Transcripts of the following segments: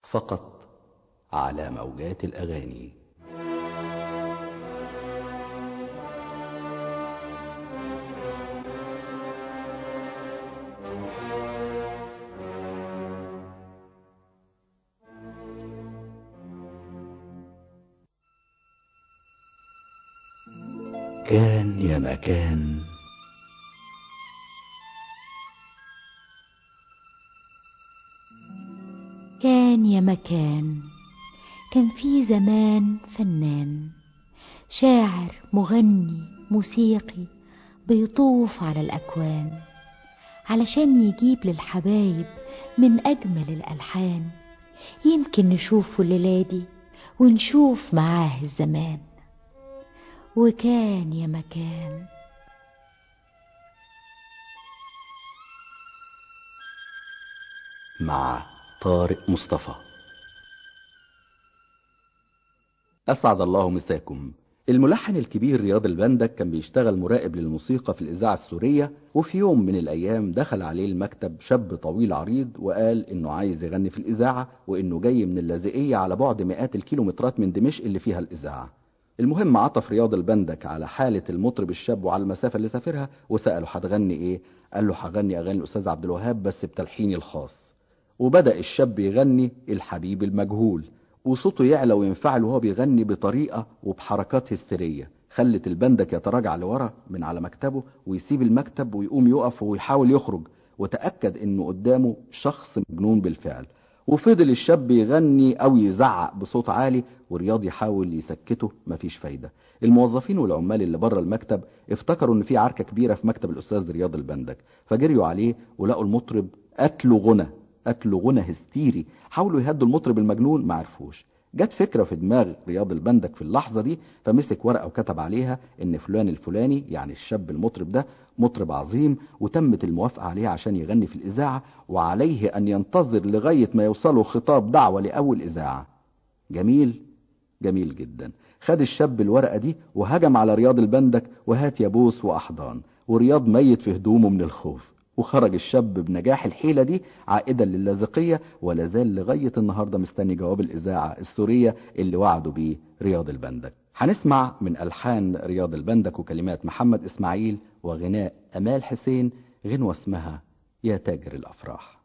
فقط على موجات الأغاني كان يا مكان كان يا مكان كان في زمان فنان شاعر مغني موسيقي بيطوف على الأكوان علشان يجيب للحبايب من أجمل الألحان يمكن نشوفه الليلة دي ونشوف معاه الزمان وكان يا مكان مع طارق مصطفى أسعد الله مساكم الملحن الكبير رياض البندك كان بيشتغل مراقب للموسيقى في الإذاعة السورية وفي يوم من الأيام دخل عليه المكتب شاب طويل عريض وقال إنه عايز يغني في الإذاعة وإنه جاي من اللاذقية على بعد مئات الكيلومترات من دمشق اللي فيها الإذاعة المهم عطف رياض البندك على حالة المطرب الشاب وعلى المسافة اللي سافرها وسأله هتغني إيه قال له هغني أغاني الأستاذ عبد الوهاب بس بتلحيني الخاص وبدأ الشاب يغني الحبيب المجهول وصوته يعلى وينفعل وهو بيغني بطريقة وبحركات هستيرية خلت البندك يتراجع لورا من على مكتبه ويسيب المكتب ويقوم يقف ويحاول يخرج وتأكد انه قدامه شخص مجنون بالفعل وفضل الشاب يغني او يزعق بصوت عالي ورياض يحاول يسكته مفيش فايدة الموظفين والعمال اللي بره المكتب افتكروا ان في عركة كبيرة في مكتب الاستاذ رياض البندك فجريوا عليه ولقوا المطرب قتله غنى قتله غنى هستيري حاولوا يهدوا المطرب المجنون ما عرفوش جت فكرة في دماغ رياض البندك في اللحظة دي فمسك ورقة وكتب عليها ان فلان الفلاني يعني الشاب المطرب ده مطرب عظيم وتمت الموافقة عليه عشان يغني في الإذاعة وعليه أن ينتظر لغاية ما يوصله خطاب دعوة لأول إذاعة جميل جميل جدا خد الشاب الورقة دي وهجم على رياض البندك وهات يبوس وأحضان ورياض ميت في هدومه من الخوف وخرج الشاب بنجاح الحيلة دي عائدا للاذقية ولا زال لغاية النهاردة مستني جواب الإذاعة السورية اللي وعدوا بيه رياض البندك هنسمع من ألحان رياض البندك وكلمات محمد إسماعيل وغناء أمال حسين غنوة اسمها يا تاجر الأفراح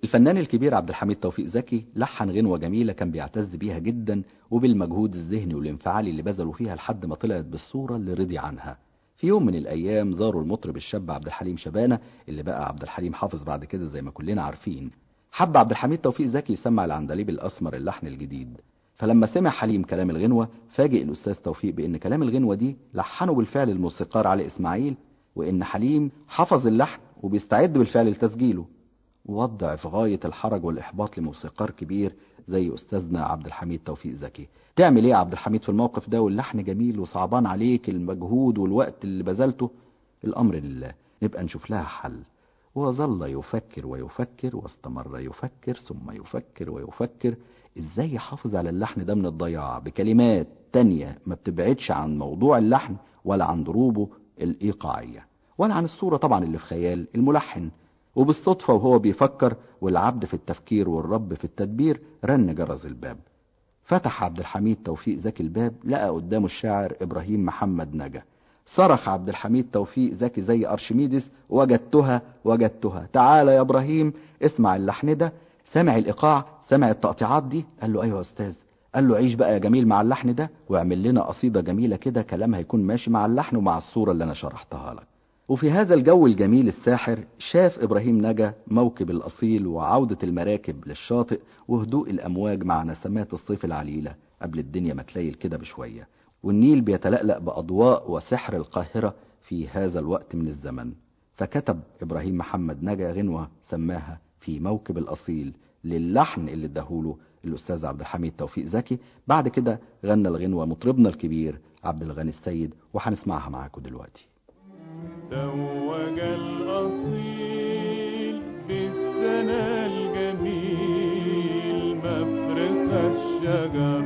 الفنان الكبير عبد الحميد توفيق زكي لحن غنوة جميلة كان بيعتز بيها جدا وبالمجهود الذهني والانفعالي اللي بذلوا فيها لحد ما طلعت بالصورة اللي رضي عنها في يوم من الأيام زاروا المطرب الشاب عبد الحليم شبانة اللي بقى عبد الحليم حافظ بعد كده زي ما كلنا عارفين حب عبد الحميد توفيق زكي يسمع العندليب الأسمر اللحن الجديد فلما سمع حليم كلام الغنوة فاجئ الأستاذ توفيق بأن كلام الغنوة دي لحنه بالفعل الموسيقار علي إسماعيل وإن حليم حفظ اللحن وبيستعد بالفعل لتسجيله وضع في غاية الحرج والإحباط لموسيقار كبير زي أستاذنا عبد الحميد توفيق زكي تعمل إيه يا عبد الحميد في الموقف ده واللحن جميل وصعبان عليك المجهود والوقت اللي بذلته الأمر لله نبقى نشوف لها حل وظل يفكر ويفكر واستمر يفكر ثم يفكر ويفكر ازاي يحافظ على اللحن ده من الضياع بكلمات تانية ما بتبعدش عن موضوع اللحن ولا عن ضروبه الإيقاعية ولا عن الصورة طبعا اللي في خيال الملحن وبالصدفة وهو بيفكر والعبد في التفكير والرب في التدبير رن جرس الباب فتح عبد الحميد توفيق زكي الباب لقى قدامه الشاعر إبراهيم محمد نجا صرخ عبد الحميد توفيق زكي زي أرشميدس وجدتها وجدتها تعال يا إبراهيم اسمع اللحن ده سمع الإيقاع سمع التقطيعات دي قال له أيوة يا أستاذ قال له عيش بقى يا جميل مع اللحن ده واعمل لنا قصيدة جميلة كده كلامها هيكون ماشي مع اللحن ومع الصورة اللي أنا شرحتها لك وفي هذا الجو الجميل الساحر شاف إبراهيم نجا موكب الأصيل وعودة المراكب للشاطئ وهدوء الأمواج مع نسمات الصيف العليلة قبل الدنيا ما تليل كده بشوية والنيل بيتلألأ بأضواء وسحر القاهرة في هذا الوقت من الزمن فكتب إبراهيم محمد نجا غنوة سماها في موكب الأصيل للحن اللي اداهوله الأستاذ عبد الحميد توفيق زكي بعد كده غنى الغنوة مطربنا الكبير عبد الغني السيد وهنسمعها معاكم دلوقتي توج الأصيل بالسنة الجميل مفرق الشجر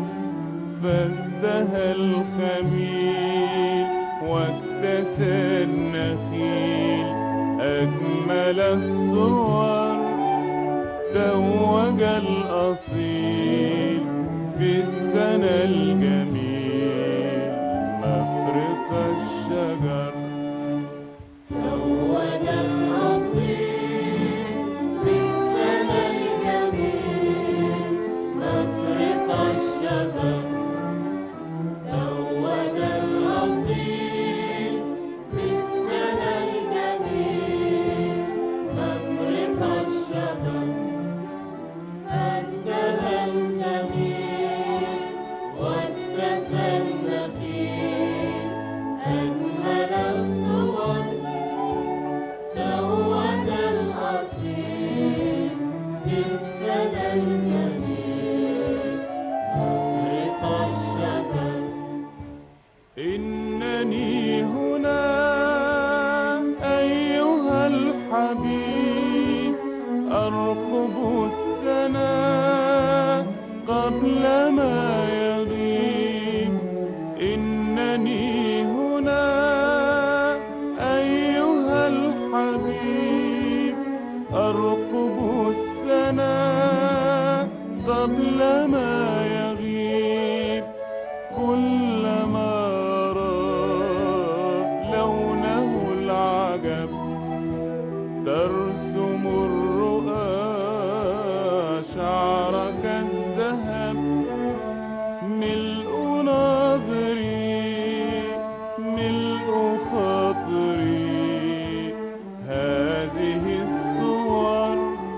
فازدهى الخميل واكتسى النخيل أجمل الصور توج الأصيل بالسنة الجميل مفرق الشجر توج الأصيل بالسنة الجميل مفرق الشجر توج الأصيل بالسنة الجميل مفرق الشجر أزدهى الجميل واكتسى النخيل أجمل الصور توج الأصيل بالسنة الجميل مفرق الشجر إنني هنا أيها الحبيب أرقب السنا قبل ما يغيب إنني هنا أيها الحبيب أرقب السنا قبل ما يغيب كلما رأى لونه العجب ترسم الرؤى شعر كالذهب ملء ناظري ملء خاطري هذه الصور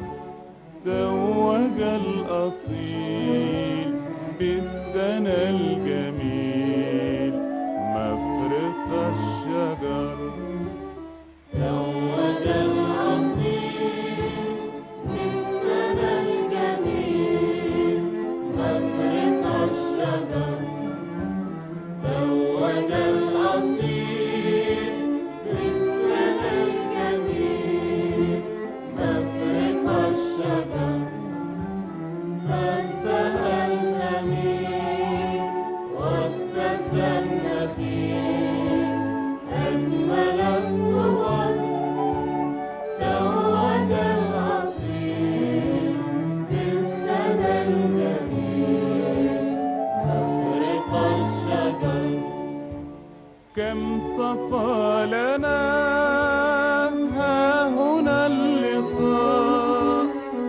توج الأصيل بالسنة الجميل مفرق الشجر توج الأصيل بالسنة الجميل مفرق الشجر توج الأصيل بالسنة الجميل مفرق الشجر فازدهى الجميل واكتسى النخيل أجمل الصور توج الأصيل بالسنة الجميل مفرق الشجر كم صفى لنا ها هنا اللقاء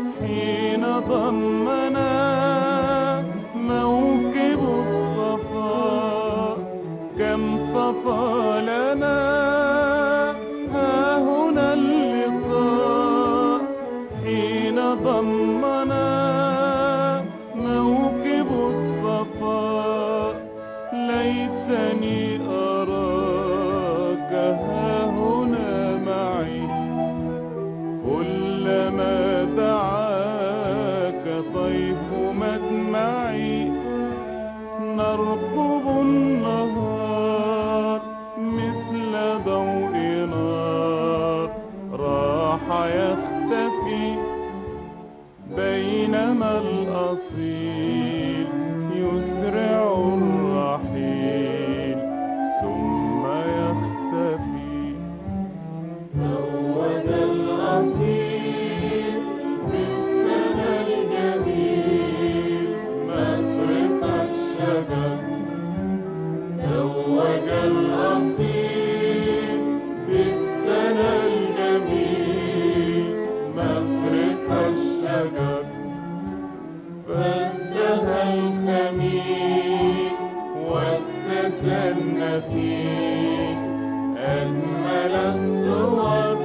فيك أجمل الصور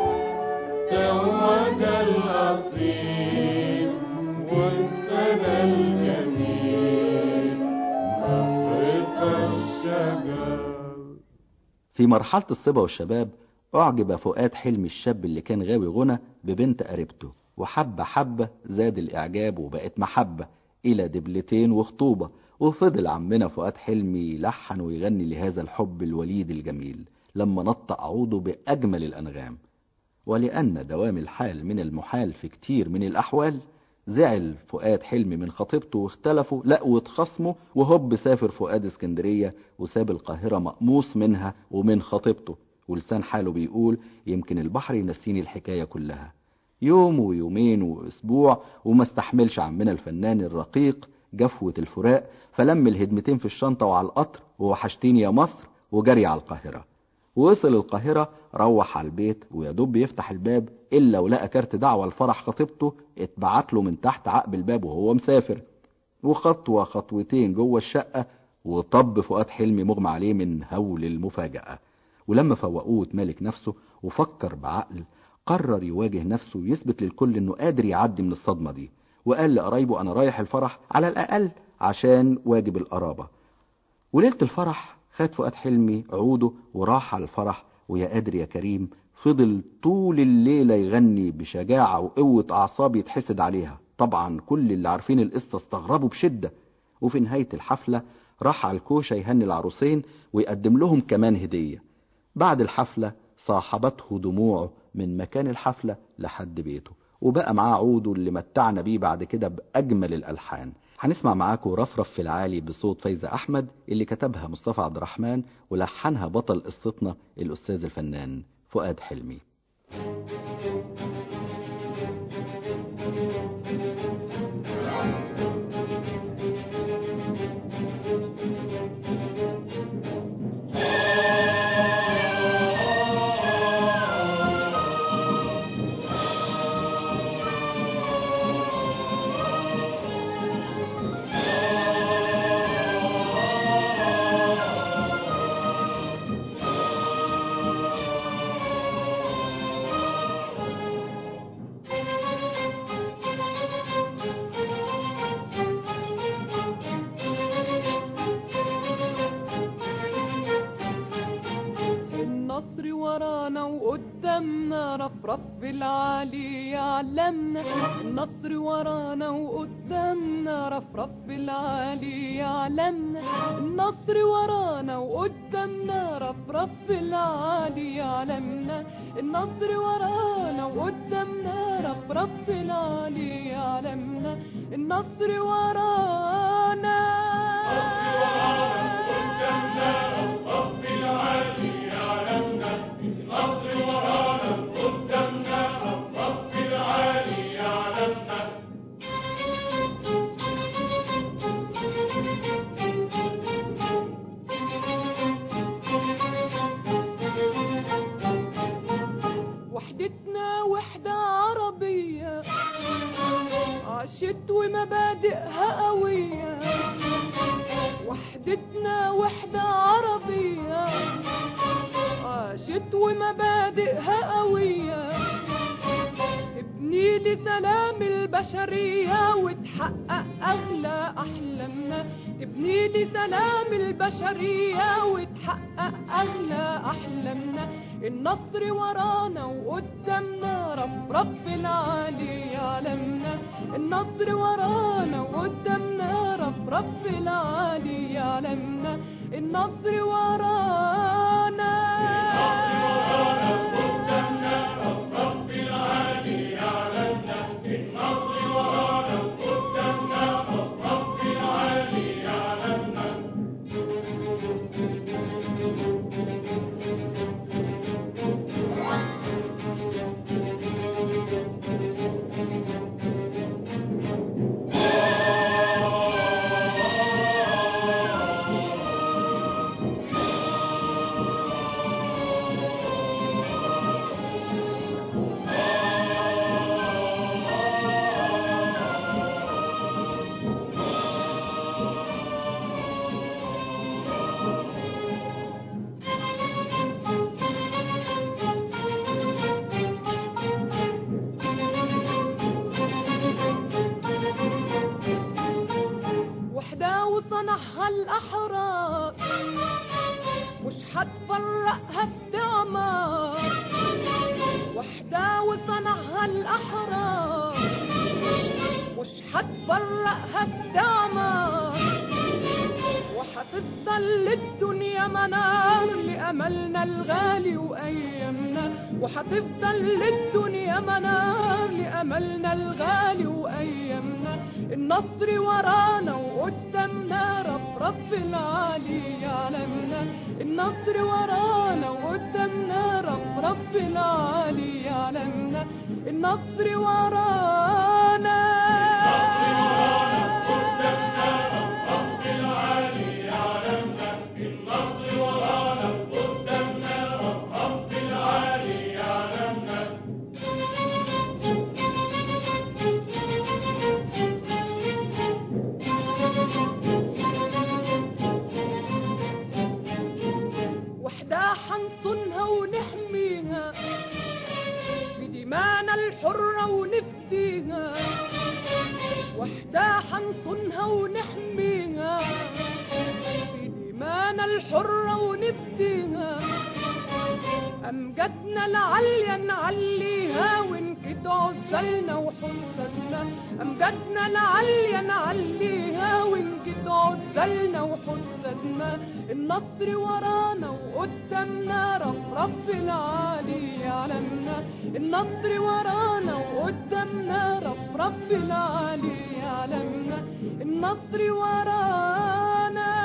توج الأصيل والسنة الجميل مفرق الشجر في مرحلة الصبا والشباب أعجب فؤاد حلمي الشاب اللي كان غاوي غنى ببنت قريبته وحبة حبة زاد الإعجاب وبقت محبة إلى دبلتين وخطوبة وفضل عمنا فؤاد حلمي يلحن ويغني لهذا الحب الوليد الجميل لما نطق عوده بأجمل الأنغام ولأن دوام الحال من المحال في كتير من الأحوال زعل فؤاد حلمي من خطيبته واختلفوا لا واتخصموا وهوب سافر فؤاد اسكندرية وساب القاهرة مقموص منها ومن خطيبته ولسان حاله بيقول يمكن البحر ينسيني الحكاية كلها يوم ويومين واسبوع وما استحملش عمنا الفنان الرقيق جفوة الفراق فلم الهدمتين في الشنطة وعلى القطر ووحشتيني يا مصر وجري على القاهرة وصل القاهرة روح على البيت ويا دوب يفتح الباب إلا ولقى كارت دعوة لفرح خطيبته اتبعت له من تحت عقب الباب وهو مسافر وخطوة خطوتين جوه الشقة وطب فؤاد حلمي مغمى عليه من هول المفاجأة ولما فوقوه اتمالك نفسه وفكر بعقل قرر يواجه نفسه ويثبت للكل انه قادر يعدي من الصدمة دي وقال لقرايبه انا رايح الفرح على الاقل عشان واجب القرابة وليلة الفرح خد فؤاد حلمي عوده وراح على الفرح ويا قادر يا كريم فضل طول الليلة يغني بشجاعة وقوة أعصاب يتحسد عليها طبعا كل اللي عارفين القصة استغربوا بشدة وفي نهاية الحفلة راح على الكوشة يهني العروسين ويقدم لهم كمان هدية بعد الحفلة صاحبته دموعه من مكان الحفلة لحد بيته وبقى معاه عوده اللي متعنا بيه بعد كده بأجمل الألحان هنسمع معاكم رفرف في العالي بصوت فايزة أحمد اللي كتبها مصطفى عبد الرحمن ولحنها بطل قصتنا الأستاذ الفنان فؤاد حلمي النصر ورانا وقدامنا رفرف بالعالي يعلمنا النصر ورانا وقدامنا رفرف بالعالي يعلمنا النصر ورانا وقدامنا رفرف بالعالي يعلمنا النصر ورانا وقدامنا رفرف بالعالي يعلمنا النصر ورانا وحدتنا وحدة عربية عاشت ومبادئها قوية وحدتنا وحدة عربية عاشت ومبادئها قوية ابني لسلام البشرية وتحقق أغلى أحلامنا تبني لسلام البشرية وتحقق أغلى أحلامنا النصر ورانا وقدامنا رفرف في العالي يعلمنا النصر ورانا وقدامنا رفرف في العالي يعلمنا النصر ورانا وصنعها الأحرار مش هتفرقها استعمار وحدة وصنعها الأحرار مش هتفرقها استعمار وهتفضل للدنيا منار لأملنا الغالي وأيامنا وهتفضل للدنيا منار لأملنا الغالي وأيامنا النصر ورانا وقدامنا رب العالي يعلمنا النصر ورانا وقدامنا رب رب العالي يعلمنا النصر ورانا وحدة حنصونها ونحميها بدمانا الحرة ونفديها وحدة حنصونها ونحميها بدمانا الحرة ونفديها أمجدنا العالية نعليها ونكد عزلنا وحسدنا أمجدنا العالية نعليها ونكد عزلنا وحسدنا النصر ورانا وقدامنا رب رب العالي يعلمنا النصر ورانا وقدامنا رب رب العالي يعلمنا النصر ورانا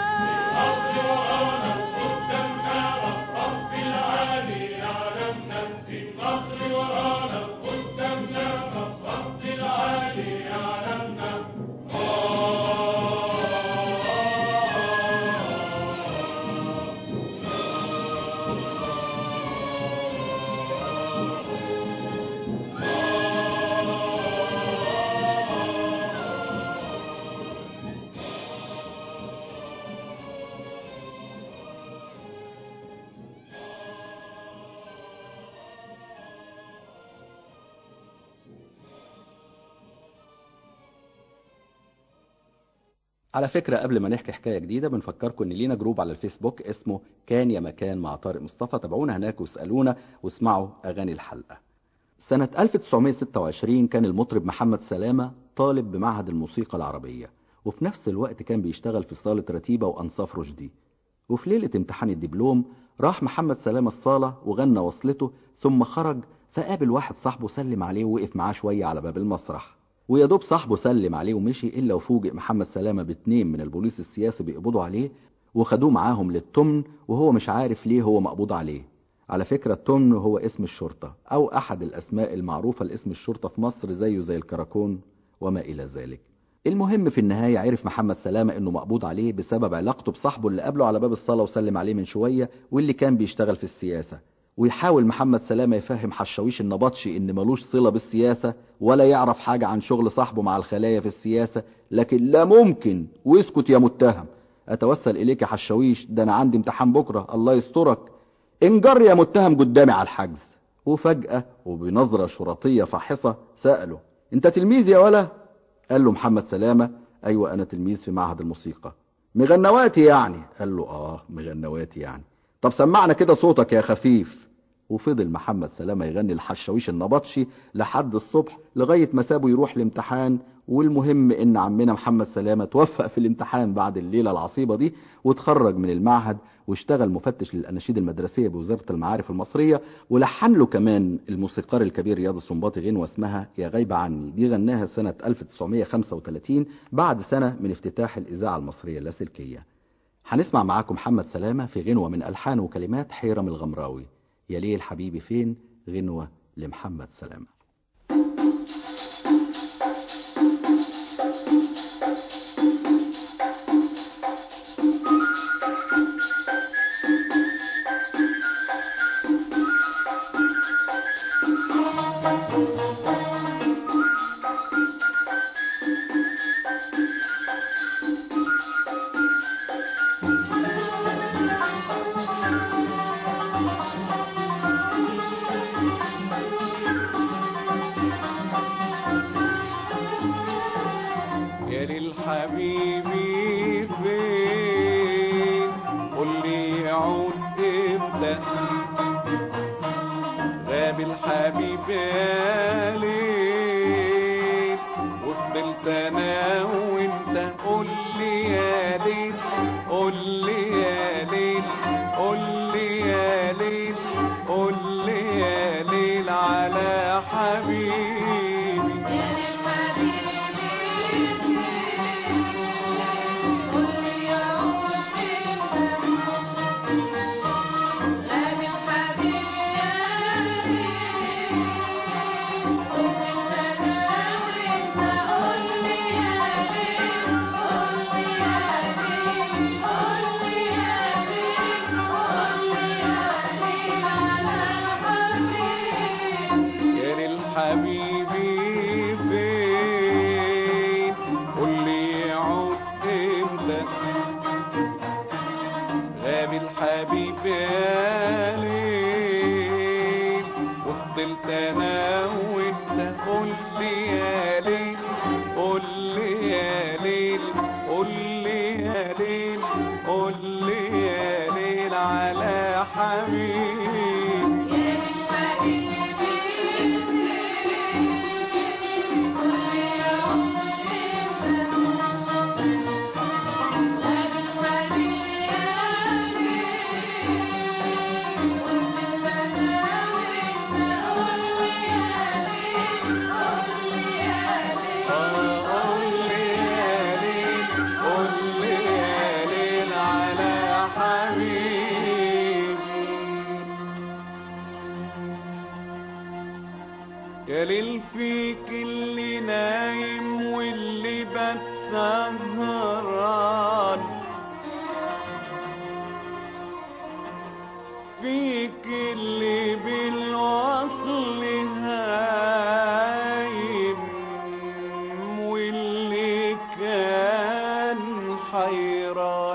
على فكرة قبل ما نحكي حكاية جديدة بنفكركم ان لينا جروب على الفيسبوك اسمه كان يا مكان مع طارق مصطفى تابعونا هناك واسألونا واسمعوا اغاني الحلقة سنة 1926 كان المطرب محمد سلامة طالب بمعهد الموسيقى العربية وفي نفس الوقت كان بيشتغل في صالة رتيبة وأنصاف رشدي وفي ليلة امتحان الدبلوم راح محمد سلامة الصالة وغنى وصلته ثم خرج فقابل واحد صاحبه سلم عليه ووقف معاه شوية على باب المسرح ويا دوب صاحبه سلم عليه ومشي إلا وفوجئ محمد سلامة باتنين من البوليس السياسي بيقبضوا عليه وخدوه معاهم للتمن وهو مش عارف ليه هو مقبوض عليه على فكرة التمن هو اسم الشرطة أو أحد الأسماء المعروفة لاسم الشرطة في مصر زيه زي الكراكون وما إلى ذلك المهم في النهاية عرف محمد سلامة انه مقبوض عليه بسبب علاقته بصاحبه اللي قابله على باب الصلاة وسلم عليه من شوية واللي كان بيشتغل في السياسة ويحاول محمد سلامة يفهم حشاويش النبطشي ان ملوش صلة بالسياسة ولا يعرف حاجة عن شغل صاحبه مع الخلايا في السياسة لكن لا ممكن واسكت يا متهم اتوسل اليك يا حشاويش ده انا عندي امتحان بكرة الله يسترك انجر يا متهم قدامي على الحجز وفجأة وبنظرة شرطية فاحصة سأله انت تلميذ يا ولا قال له محمد سلامة ايوه انا تلميذ في معهد الموسيقى مغنواتي يعني قال له اه مغنواتي يعني طب سمعنا كده صوتك يا خفيف وفضل محمد سلامة يغني الحشاويش النبطشي لحد الصبح لغاية ما سابه يروح الامتحان والمهم ان عمنا محمد سلامة توفق في الامتحان بعد الليلة العصيبة دي وتخرج من المعهد واشتغل مفتش للأناشيد المدرسية بوزارة المعارف المصرية ولحن له كمان الموسيقار الكبير رياض السنباطي غنوة اسمها يا غايبة عني دي غناها سنة 1935 بعد سنة من افتتاح الإذاعة المصرية اللاسلكية هنسمع معاكم محمد سلامة في غنوة من ألحان وكلمات حيرم الغمراوي يا ليل حبيبي فين غنوة لمحمد سلامة يا يا ليل وفضلت انا وانت قول لي يا ليل قول لي يا ليل قول لي يا ليل قول لي يا ليل على حبيبي يا للحبيبي فين قول لي يعود امتى غاب الحبيب يا ليل وفضلت انا وانت قول لي يا ليل قول لي يا ليل قول لي يا ليل قول لي يا ليل على حبيبي قول لي يا ليل قول لي يا ليل على حبيبي يا ليل فيك اللي نايم واللي بات سهران فيك اللي بالوصل هايم واللي كان حيران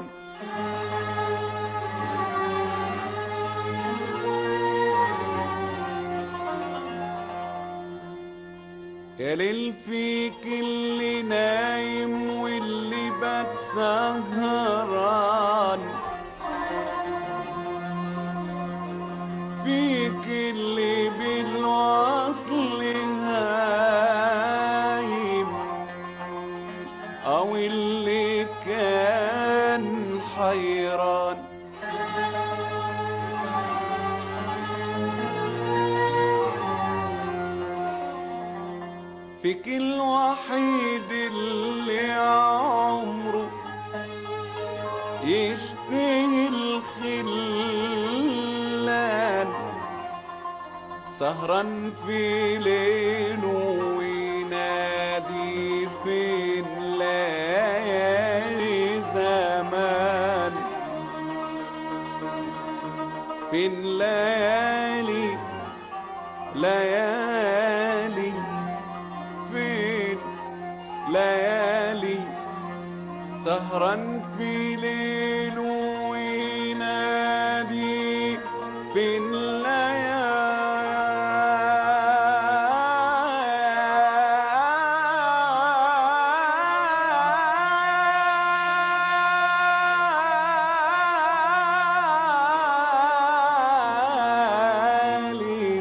يا ليل فيك اللي نايم واللي بات سهران فيك اللي بالوصل هايم او اللي كان حيران فيك الوحيد اللي عمره يشتهي الخلان سهران في ليله وينادي في ليالي زمان في ليالي ليالي فين ليالي سهران في ليل وينادي في الليالي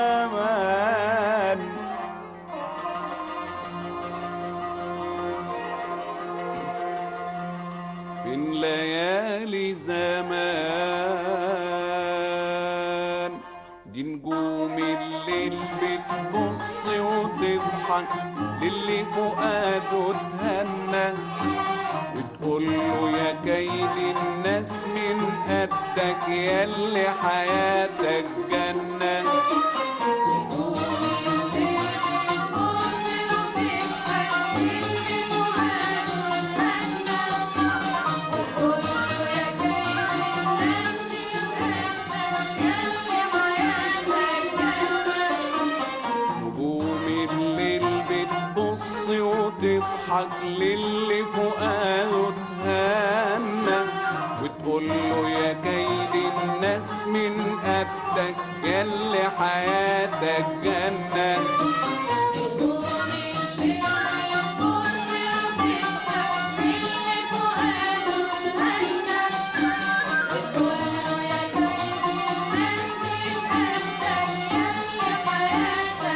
زمان في ليالي زمان دي نجوم الليل بتبص وتضحك للي فؤاده تهنى وتقول له يا كيد الناس من قدك ياللي حياتك جنة نجوم الليل بتبص وتضحك للي فؤاده تهنى وتقول له يا كيد الناس من قدك ياللي حياتك جنة Yeah.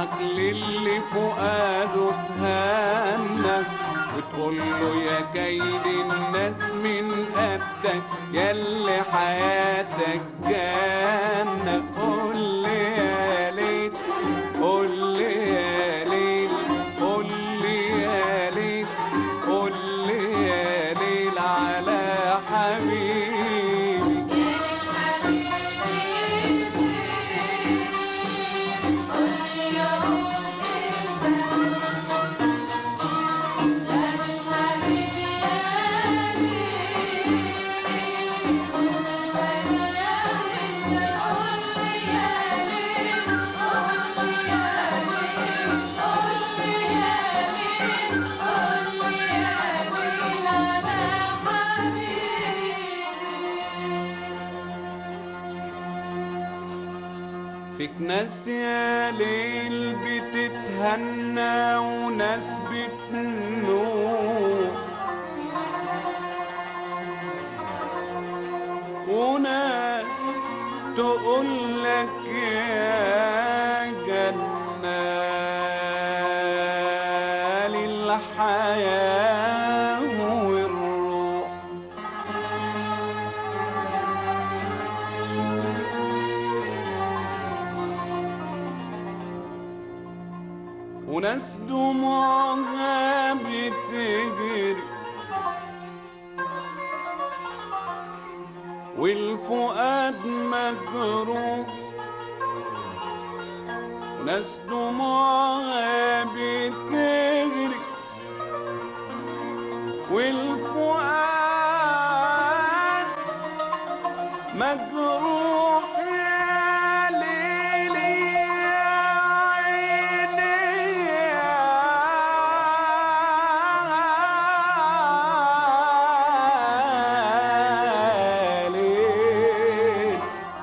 وتضحك للي فؤاده تهنى وتقول له يا كيد الناس من قدك ياللي حياتك جنة قول لي يا ليل قول لي يا ليل قول لي يا ليل قول لي يا ليل على حبيبي فيك ناس يا ليل بتتهنى وناس بتنوح وناس تقول لك يا جنة للحياة والروح وناس دموعها بتجري والفؤاد مجروح وناس دموعها بتجري والفؤاد مجروح يا ليلي يا عيني يا ليل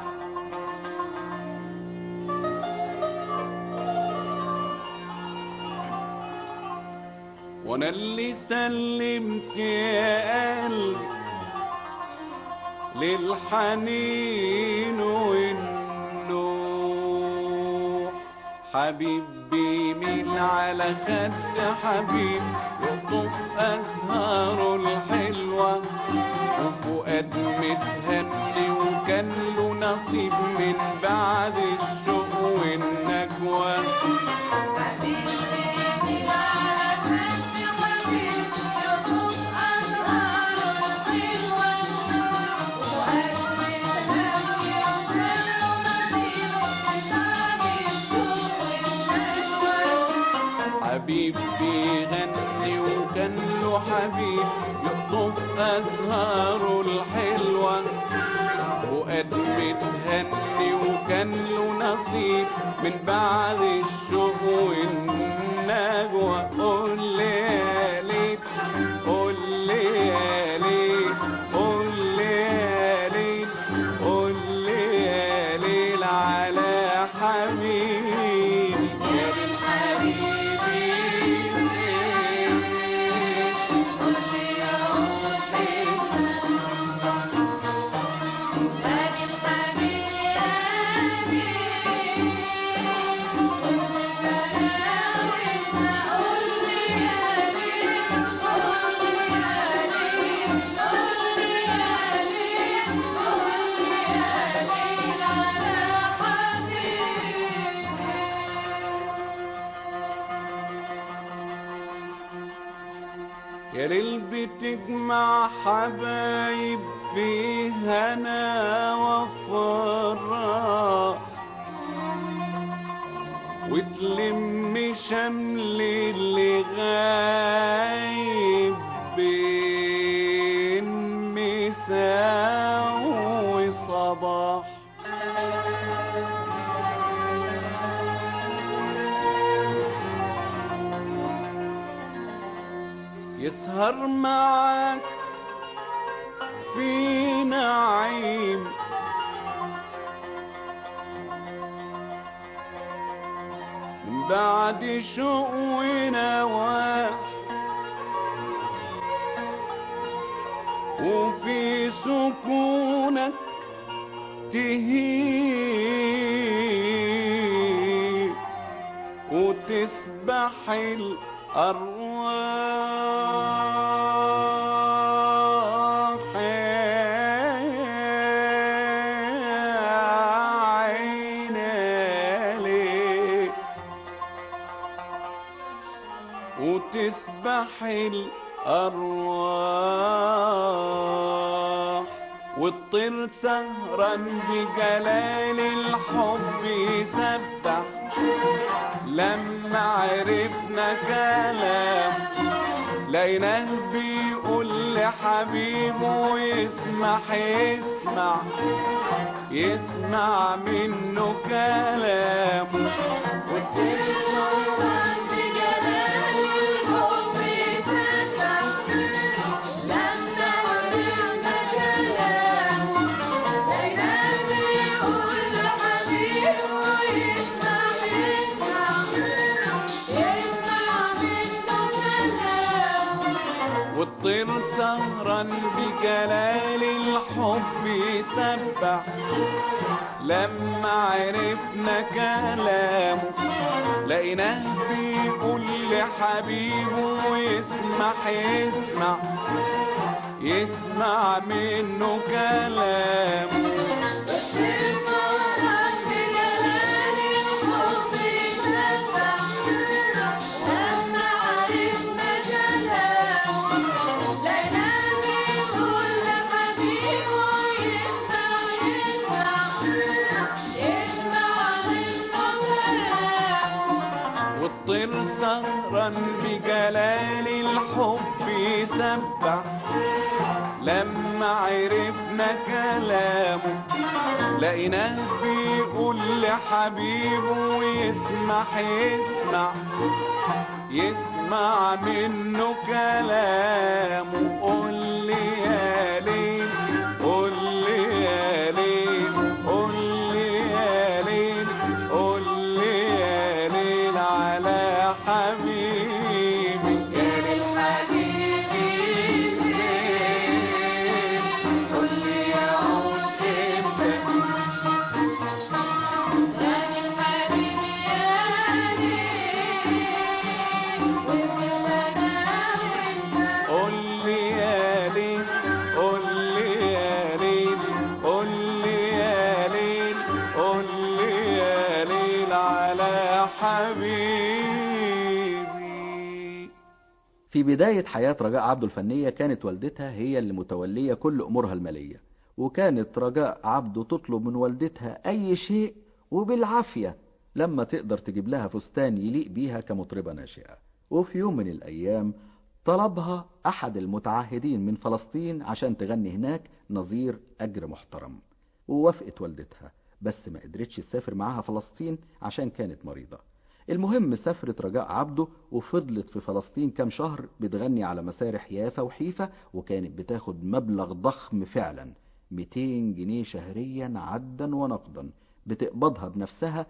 وانا اللي سلمت يا قلبي للحنين والنوح حبيبي مين على خد حبيب يقطف أزهاره الحلوة وفؤاد متهني وكان له نصيب من بعد الشوق والنجوى حبيب بيغني وكان له حبيب يقطف أزهاره الحلوة وقد متهني وكان له نصيب من بعد الشوق والنجوى قول لي يا ليل قول لي يا ليل قول لي يا ليل قول لي يا ليل على حبيبي يا ليل بتجمع حبايب في هنا وفرح وتلم شمل اللي غايب بين مساء وصباح يسهر معك في نعيم من بعد شوق ونواح وفي سكونك تهيب وتسبح الأرواح عينالي وتسبح الأرواح والطير سهران بجلال الحب يسبح لما عرفنا كلام لقيناه بيقول لحبيبه يسمح يسمع يسمع منه كلامه والطير سهران بجلال الحب يسبح لما عرفنا كلامه لقيناه بيقول لحبيبه يسمح يسمع يسمع منه كلامه والطير سهران بجلال الحب يسبح لما عرفنا كلامه لقيناه بيقول لحبيبه يسمح يسمع يسمع منه كلامه قول لي يا ليل قول لي يا ليل قول لي يا ليل قول لي يا ليل على حبيبي قول لي يا ليل قول لي يا ليل قول لي يا ليل قول لي يا ليل على حبيبي في بداية حياة رجاء عبده الفنية كانت والدتها هي اللي متولية كل أمورها المالية وكانت رجاء عبده تطلب من والدتها أي شيء وبالعافية لما تقدر تجيب لها فستان يليق بيها كمطربة ناشئة وفي يوم من الأيام طلبها أحد المتعهدين من فلسطين عشان تغني هناك نظير أجر محترم ووافقت والدتها بس ما قدرتش تسافر معاها فلسطين عشان كانت مريضة المهم سافرت رجاء عبده وفضلت في فلسطين كام شهر بتغني على مسارح يافا وحيفا وكانت بتاخد مبلغ ضخم فعلا 200 جنيه شهريا عدا ونقدا بتقبضها بنفسها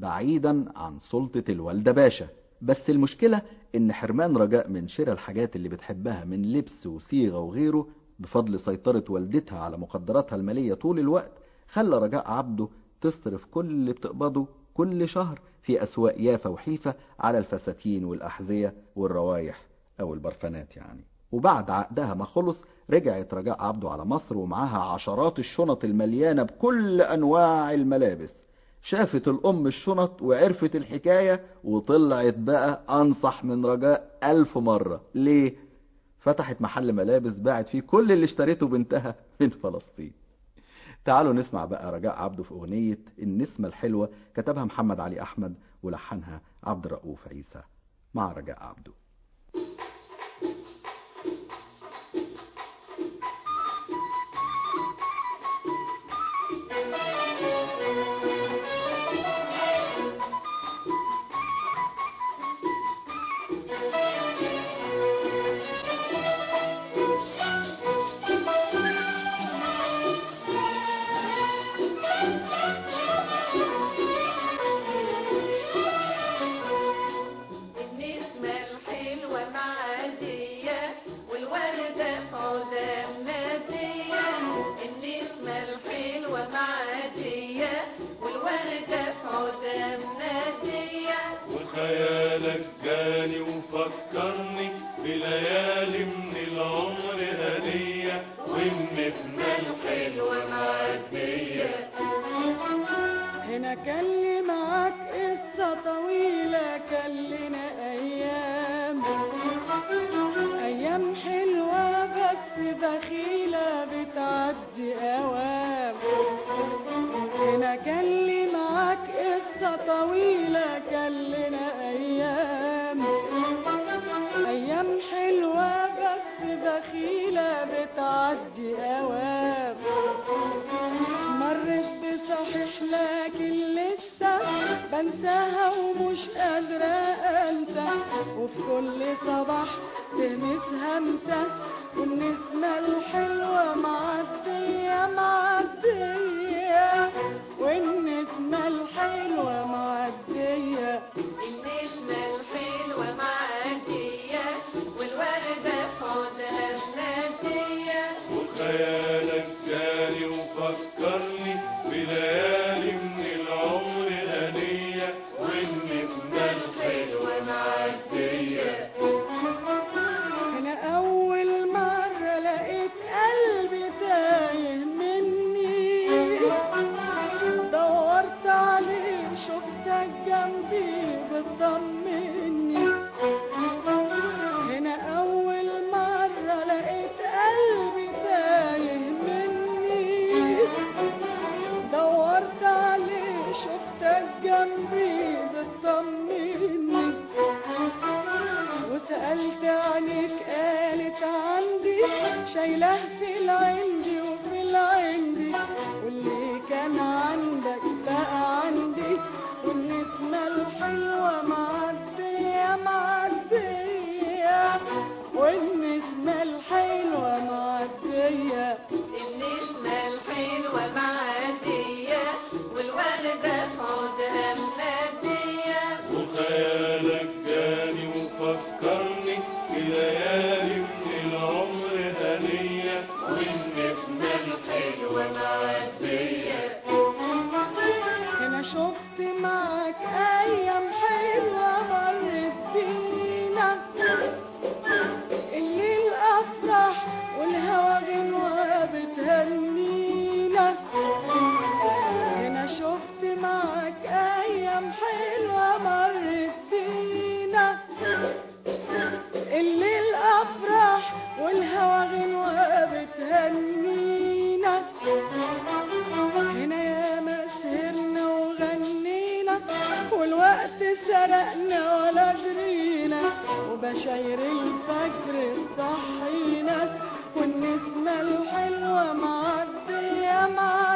بعيدا عن سلطة الوالدة باشا بس المشكلة ان حرمان رجاء من شراء الحاجات اللي بتحبها من لبس وصيغة وغيره بفضل سيطرة والدتها على مقدراتها المالية طول الوقت خلى رجاء عبده تصرف كل اللي بتقبضه كل شهر في أسواق يافا وحيفا على الفساتين والأحذية والروايح أو البرفانات يعني وبعد عقدها ما خلص رجعت رجاء عبده على مصر ومعاها عشرات الشنط المليانة بكل أنواع الملابس شافت الأم الشنط وعرفت الحكاية وطلعت بقى أنصح من رجاء ألف مرة ليه؟ فتحت محل ملابس باعت فيه كل اللي اشتريته بنتها من فلسطين تعالوا نسمع بقى رجاء عبده في أغنية النسمة الحلوة كتبها محمد علي أحمد ولحنها عبد الرؤوف عيسى مع رجاء عبده النسمة الحلوة وخيالك جاني وفكرني بليالي من العمر هدية والنسمة الحلوة معدية هنا كان لي معاك قصة طويلة كان لنا أيام أيام حلوة بس بخيلة بتعدي أوام هنا كان لي معاك قصة طويلة كان لنا أيام أيام حلوة بس بخيلة بتعدي أوام مرت بصحيح لكن لسه بنساها ومش قادرة أنسى وفي كل صباح تهمس همسة والنسمة الحلوة معدية معدية والنسمة الحلوة معدية النسمة الحلوة معدية والوردة في حوضها منادية وخيالك جاني وفكرني بليالي من العمر هدية والنسمة الحلوة معدية أنا أول مرة لقيت قلبي تايه مني دورت عليه شفتك جنبي بتطمني هنا أول مرة لقيت قلبي تايه مني دورت عليه شفتك جنبي بتطمني وسألت عنك قالت عندي شايله في العندي وفي العندي واللي كان عندك بقى عندي والنسمة الحلوة معدية معدية والنسمة الحلوة معدية النسمة الحلوة معدية والوردة في حوضها منادية وخيالك جاني وفكرني بليالي من العمر هنية والنسمة الحلوة معدية هنا شفت معاك ايام حلوه مرت بينا الليل افرح والهوا غنوه بتهنينا هنا شفت معاك ايام حلوه مرت بينا الليل افرح والهوا غنوه بتهنينا هنا يا ما سهرنا وغنينا والوقت سرقنا ولا درينا وبشاير الفجر صحينا والنسمة الحلوة معدية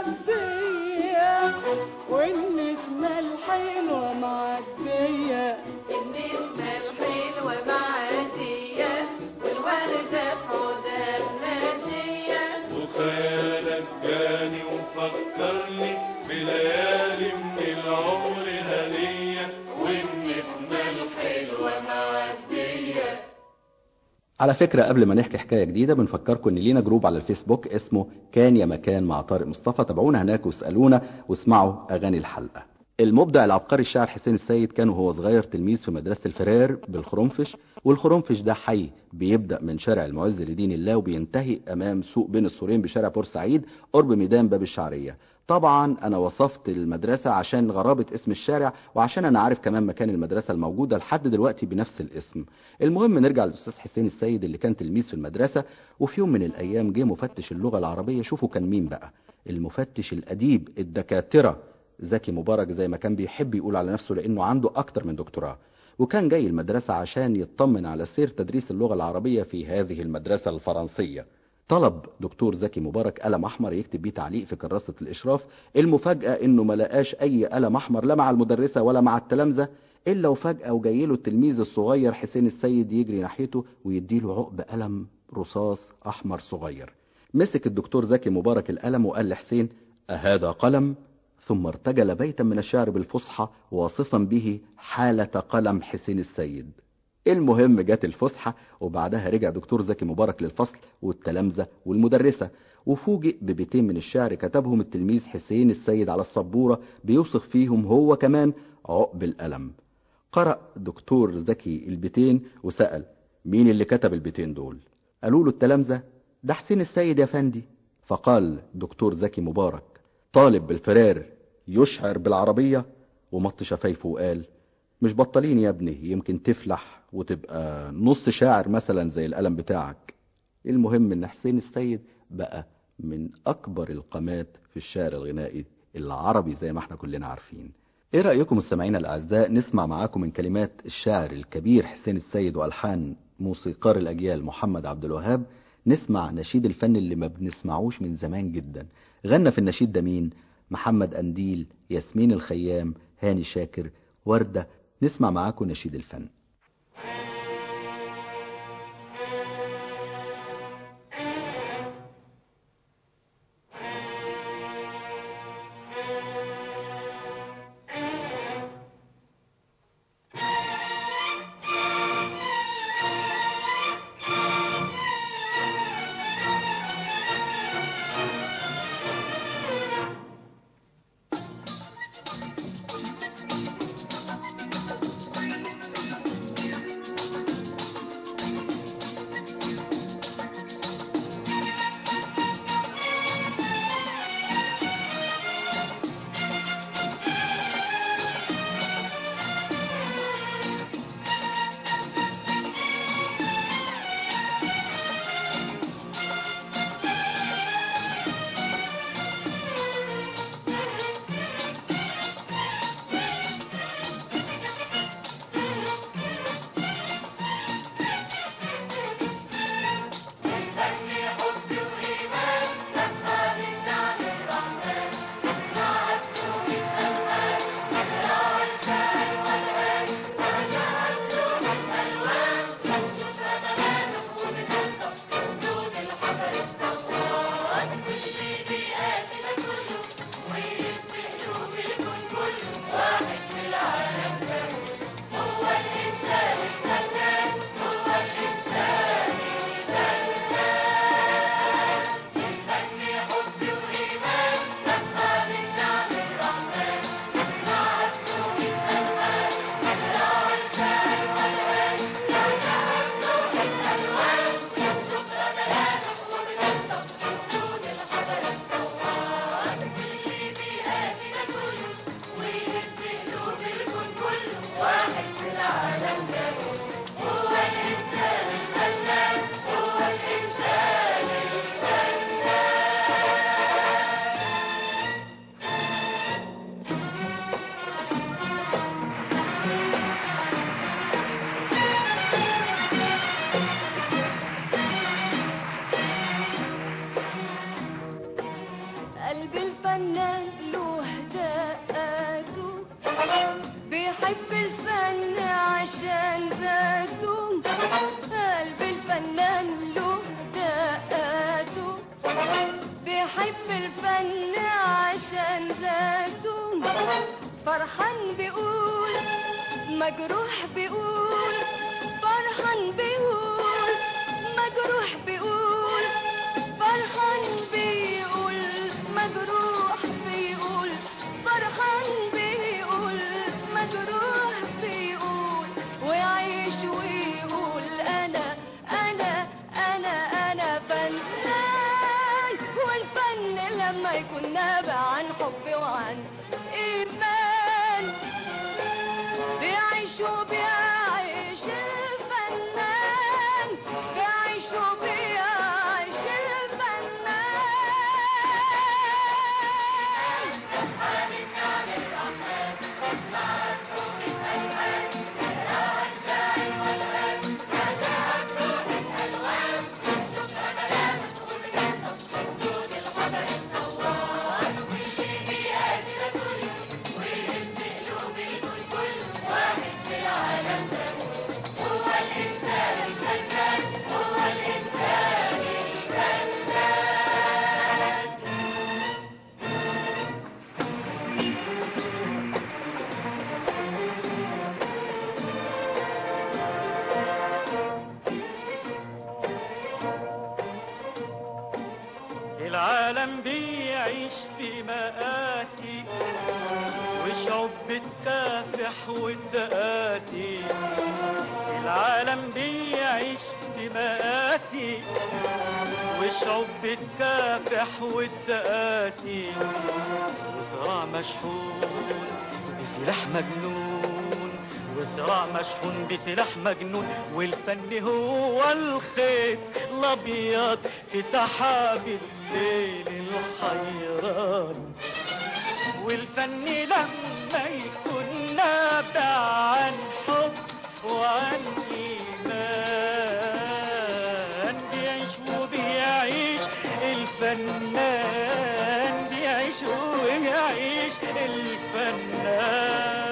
معدية والنسمة الحلوة معدية النسمة الحلوة معدية والوردة في حوضها منادية وخيالك جاني وفكرني بليالي من العمر هنية والنسمة الحلوة معدية على فكرة قبل ما نحكي حكاية جديدة بنفكركم ان لينا جروب على الفيسبوك اسمه كان يا مكان مع طارق مصطفى تابعونا هناك واسألونا واسمعوا اغاني الحلقة المبدع العبقري الشاعر حسين السيد كان وهو صغير تلميذ في مدرسة الفرار بالخرنفش والخرنفش ده حي بيبدأ من شارع المعز لدين الله وبينتهي أمام سوق بين السورين بشارع بورسعيد قرب ميدان باب الشعرية طبعا أنا وصفت المدرسة عشان غرابة اسم الشارع وعشان أنا عارف كمان مكان المدرسة الموجودة لحد دلوقتي بنفس الاسم المهم نرجع للأستاذ حسين السيد اللي كان تلميذ في المدرسة وفي يوم من الأيام جه مفتش اللغة العربية شوفوا كان مين بقى المفتش الأديب الدكاترة زكي مبارك زي ما كان بيحب يقول على نفسه لأنه عنده أكتر من دكتوراه وكان جاي المدرسة عشان يطمن على سير تدريس اللغة العربية في هذه المدرسة الفرنسية طلب دكتور زكي مبارك قلم احمر يكتب بيه تعليق في كراسة الاشراف المفاجأة انه ما لقاش اي قلم احمر لا مع المدرسة ولا مع التلامذة الا وفجأة وجاي له التلميذ الصغير حسين السيد يجري ناحيته ويديله عقب قلم رصاص احمر صغير مسك الدكتور زكي مبارك القلم وقال لحسين أهذا قلم ثم ارتجل بيتا من الشعر بالفصحى واصفا به حالة قلم حسين السيد المهم جت الفسحة وبعدها رجع دكتور زكي مبارك للفصل والتلامذة والمدرسة وفوجئ ببيتين من الشعر كتبهم التلميذ حسين السيد على السبورة بيوصف فيهم هو كمان عقب القلم قرأ دكتور زكي البيتين وسأل مين اللي كتب البيتين دول قالوا له التلامذة ده حسين السيد يا فندي فقال دكتور زكي مبارك طالب بالفرار يشعر بالعربية ومط شفايفه وقال مش بطلين يا ابني يمكن تفلح وتبقى نص شاعر مثلا زي القلم بتاعك المهم ان حسين السيد بقى من اكبر القامات في الشعر الغنائي العربي زي ما احنا كلنا عارفين ايه رأيكم مستمعينا الاعزاء نسمع معاكم من كلمات الشاعر الكبير حسين السيد والحان موسيقار الاجيال محمد عبد الوهاب نسمع نشيد الفن اللي ما بنسمعوش من زمان جدا غنى في النشيد ده مين محمد أنديل ياسمين الخيام هاني شاكر وردة نسمع معاكم نشيد الفن قلب الفنان له دقاته بيحب الفن عشان ذاته قلب الفنان له دقاته بيحب الفن عشان ذاته فرحان بيقول مجروح بيقول فرحان بيقول مجروح بيقول فرحان بيقول مجروح بيقول فرحان بيقول مجروح بيقول ويعيش ويقول انا انا انا انا فنان والفن لما يكون نابع عن حب وعن ايمان بيعيش وبيعيش الفنان بيعيش وبيعيش الفنان العالم بيعيش في مآسي وشعوب بتكافح وتقاسي العالم بيعيش في مآسي وشعوب بتكافح وتقاسي وصراع مشحون بسلاح مجنون وصراع مشحون بسلاح مجنون والفن هو الخيط الابيض في سحاب الليل الحيران والفن لما يكون نابع عن حب وعن إيمان بيعيش وبيعيش الفنان بيعيش ويعيش الفنان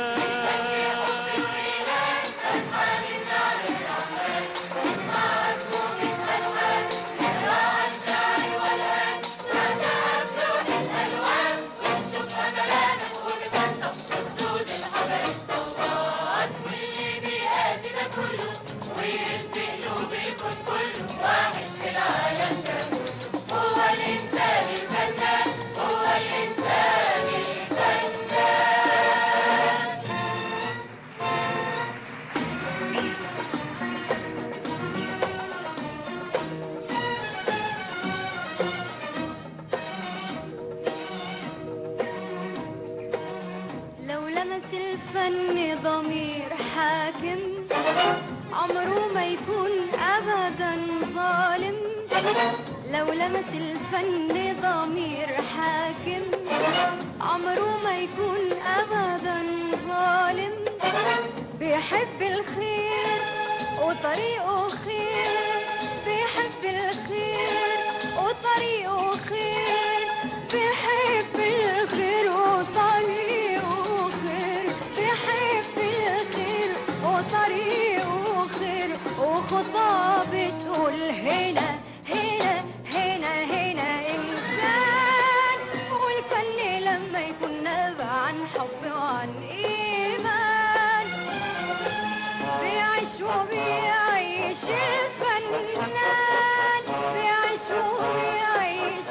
لو لمس الفن ضمير حاكم عمره ما يكون ابدا ظالم لو لمس الفن ضمير حاكم عمره ما يكون ابدا ظالم بيحب الخير وطريقه خير بيحب الخير وطريقه خير بيحب الخير وطريقه خير بيحب الخير وطريقه خير وخطابة تقول هنا هنا هنا هنا إنسان والفن لما يكون نابع عن حب وعن إيمان بيعيش وبيعيش الفنان بيعيش وبيعيش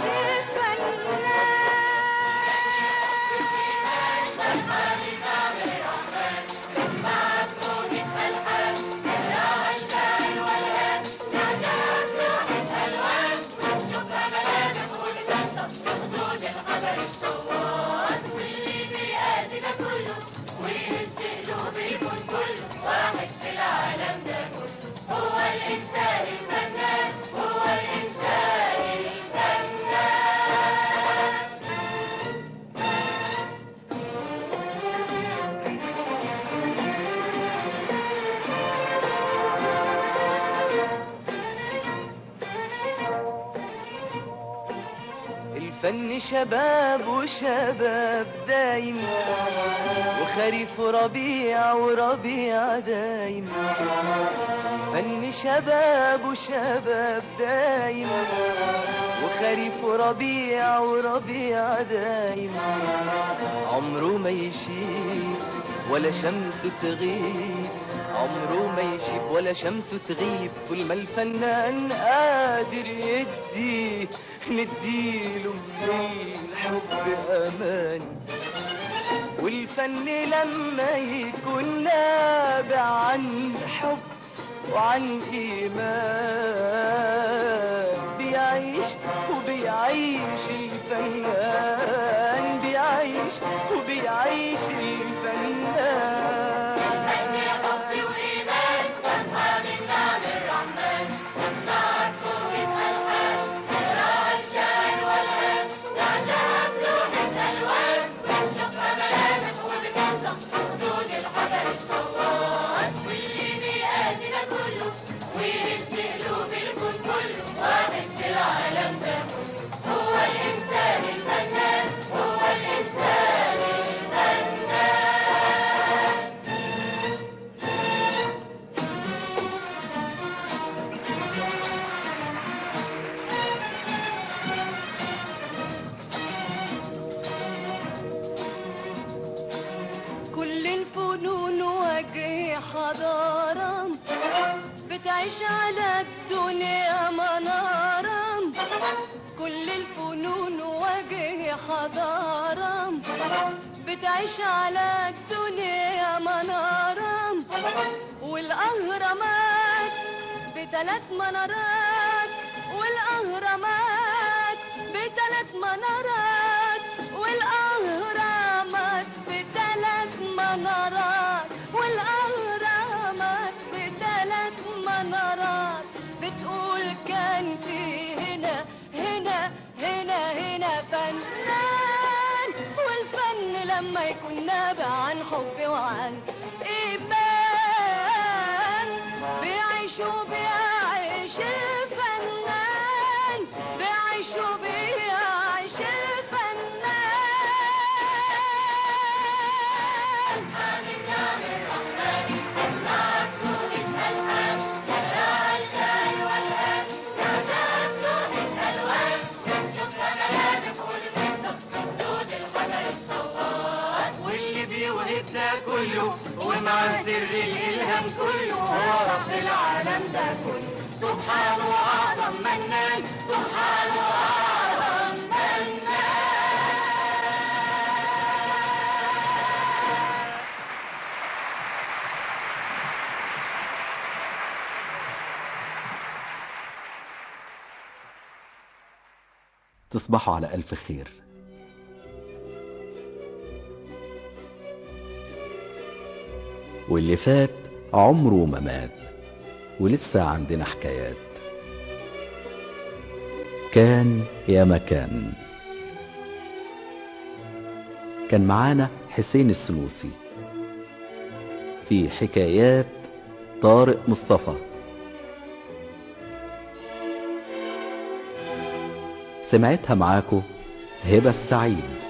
الفن شباب وشباب دايم وخريف وربيع وربيع دايم الفن شباب وشباب دايم وخريف وربيع وربيع دايم عمره ما يشيب ولا شمس تغيب عمره ما يشيب ولا شمس تغيب طول ما الفنان قادر يدي نديله من الحب امان والفن لما يكون نابع عن حب وعن ايمان بيعيش وبيعيش الفنان بيعيش وبيعيش الفنان كل الفنون وجه حضارة بتعيش على الدنيا منارة كل الفنون وجه حضارة بتعيش على الدنيا منارة والأهرامات بثلاث منارات والأهرامات بثلاث منارات والأهرامات بثلاث منارات والأهرامات بثلاث منارات بتقول كان في هنا هنا هنا هنا فنان والفن لما يكون نابع عن حب وعن إيمان بيعيش وبيعيش الفنان بيعيش وبيعيش الفنان واللي بيوهب ده كله ومع سر الإلهام كله هو رب العالم ده كله سبحانه أعظم منان سبحانه أعظم منان تصبحوا على ألف خير واللي فات عمره ما مات ولسه عندنا حكايات كان يا مكان كان معانا حسين السنوسي في حكايات طارق مصطفى سمعتها معاكو هبة السعيد